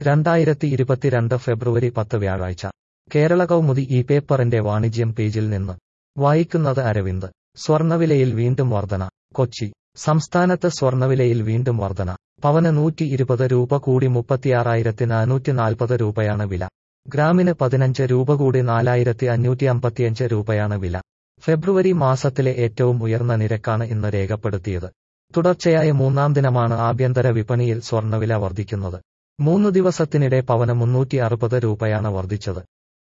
രണ്ടായിരത്തി ഇരുപത്തിരണ്ട് ഫെബ്രുവരി പത്ത് വ്യാഴാഴ്ച കേരള കൗമുദി ഈ പേപ്പറിന്റെ വാണിജ്യം പേജിൽ നിന്ന് വായിക്കുന്നത് അരവിന്ദ് സ്വർണവിലയിൽ വീണ്ടും വർധന കൊച്ചി സംസ്ഥാനത്ത് സ്വർണവിലയിൽ വീണ്ടും വർധന പവന് നൂറ്റി ഇരുപത് രൂപ കൂടി മുപ്പത്തിയാറായിരത്തി നാനൂറ്റി നാൽപ്പത് രൂപയാണ് വില ഗ്രാമിന് പതിനഞ്ച് രൂപ കൂടി നാലായിരത്തി അഞ്ഞൂറ്റി അമ്പത്തിയഞ്ച് രൂപയാണ് വില ഫെബ്രുവരി മാസത്തിലെ ഏറ്റവും ഉയർന്ന നിരക്കാണ് ഇന്ന് രേഖപ്പെടുത്തിയത് തുടർച്ചയായ മൂന്നാം ദിനമാണ് ആഭ്യന്തര വിപണിയിൽ സ്വർണവില വർദ്ധിക്കുന്നത് മൂന്നു ദിവസത്തിനിടെ പവന് മുന്നൂറ്റി അറുപത് രൂപയാണ് വർദ്ധിച്ചത്